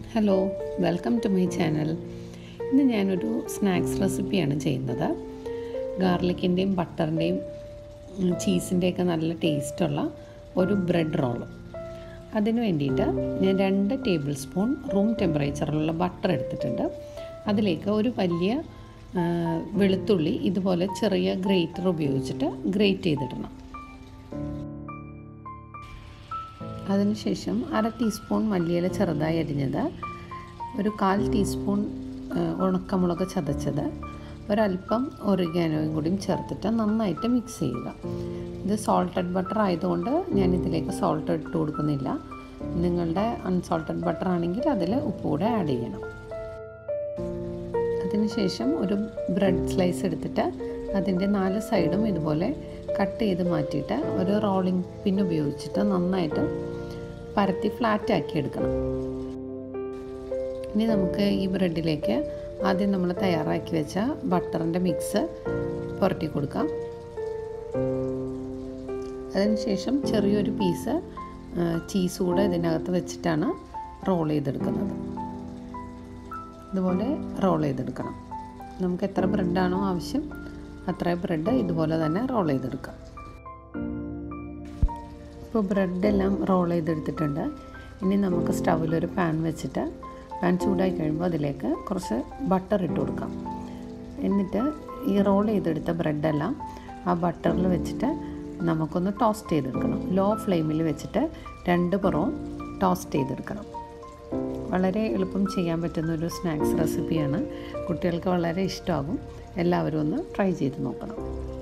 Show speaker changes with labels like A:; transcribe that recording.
A: hello welcome to my channel ഇന്ന് ഞാനൊരു snacks റെസിപ്പിയാണ് ചെയ്യുന്നത് ഗാർലിക്കിൻ്റെയും ബട്ടറിൻ്റെയും ചീസിൻ്റെയൊക്കെ നല്ല ടേസ്റ്റുള്ള ഒരു ബ്രെഡ് റോള് അതിന് വേണ്ടിയിട്ട് ഞാൻ രണ്ട് ടേബിൾ സ്പൂൺ റൂം ടെമ്പറേച്ചറിലുള്ള ബട്ടർ എടുത്തിട്ടുണ്ട് അതിലേക്ക് ഒരു വലിയ ആ, വെളുത്തുള്ളി ഇതുപോലെ ചെറിയ ഗ്രേറ്റർ ഉപയോഗിച്ചിട്ട് ഗ്രേറ്റ് ചെയ്തിടണം അതിനുശേഷം അര ടീസ്പൂൺ മല്ലിയില ചെറുതായി അരിഞ്ഞത് ഒരു കാൽ ടീസ്പൂൺ ആ, ഉണക്കമുളക് ചതച്ചത് ഒരല്പം ഒറിഗാനോയും കൂടിയും ചേർത്തിട്ട് നന്നായിട്ട് മിക്സ് ചെയ്യുക ഇത് സോൾട്ടഡ് ബട്ടർ ആയതുകൊണ്ട് ഞാൻ ഇതിലേക്ക് സോൾട്ട് ഇട്ട് കൊടുക്കുന്നില്ല നിങ്ങളുടെ അൺസോൾട്ടഡ് ബട്ടർ ആണെങ്കിൽ അതിൽ ഉപ്പ് കൂടെ ആഡ് ചെയ്യണം അതിനുശേഷം ഒരു ബ്രെഡ് സ്ലൈസ് എടുത്തിട്ട് അതിൻ്റെ നാല് സൈഡും ഇതുപോലെ കട്ട് ചെയ്ത് മാറ്റിയിട്ട് ഒരു റോളിംഗ് പിൻ ഉപയോഗിച്ചിട്ട് നന്നായിട്ട് പരത്തി ഫ്ലാറ്റ് ആക്കി എടുക്കണം ഇനി നമുക്ക് ഈ ബ്രെഡിലേക്ക് ആദ്യം നമ്മൾ തയ്യാറാക്കി വെച്ച ബട്ടറിൻ്റെ മിക്സ് പുരട്ടി കൊടുക്കാം അതിനുശേഷം ചെറിയൊരു പീസ് ചീസ് കൂടെ ഇതിനകത്ത് വെച്ചിട്ടാണ് റോൾ ചെയ്തെടുക്കുന്നത് ഇതുപോലെ റോൾ ചെയ്തെടുക്കണം നമുക്ക് എത്ര ബ്രെഡാണോ ആവശ്യം അത്ര ബ്രെഡ് ഇതുപോലെ തന്നെ റോൾ ചെയ്തെടുക്കാം ഇപ്പോൾ ബ്രെഡെല്ലാം റോൾ ചെയ്തെടുത്തിട്ടുണ്ട് ഇനി നമുക്ക് സ്റ്റൗവിലൊരു പാൻ വെച്ചിട്ട് പാൻ ചൂടായി കഴിയുമ്പോൾ അതിലേക്ക് കുറച്ച് ബട്ടർ ഇട്ട് കൊടുക്കാം എന്നിട്ട് ഈ റോൾ ചെയ്തെടുത്ത ബ്രെഡെല്ലാം ആ ബട്ടറിൽ വെച്ചിട്ട് നമുക്കൊന്ന് ടോസ്റ്റ് ചെയ്തെടുക്കണം ലോ ഫ്ലെയിമിൽ വെച്ചിട്ട് രണ്ട് പുറവും ടോസ്റ്റ് ചെയ്തെടുക്കണം വളരെ എളുപ്പം ചെയ്യാൻ പറ്റുന്ന ഒരു സ്നാക്സ് റെസിപ്പിയാണ് കുട്ടികൾക്ക് വളരെ ഇഷ്ടമാകും എല്ലാവരും ഒന്ന് ട്രൈ ചെയ്ത് നോക്കണം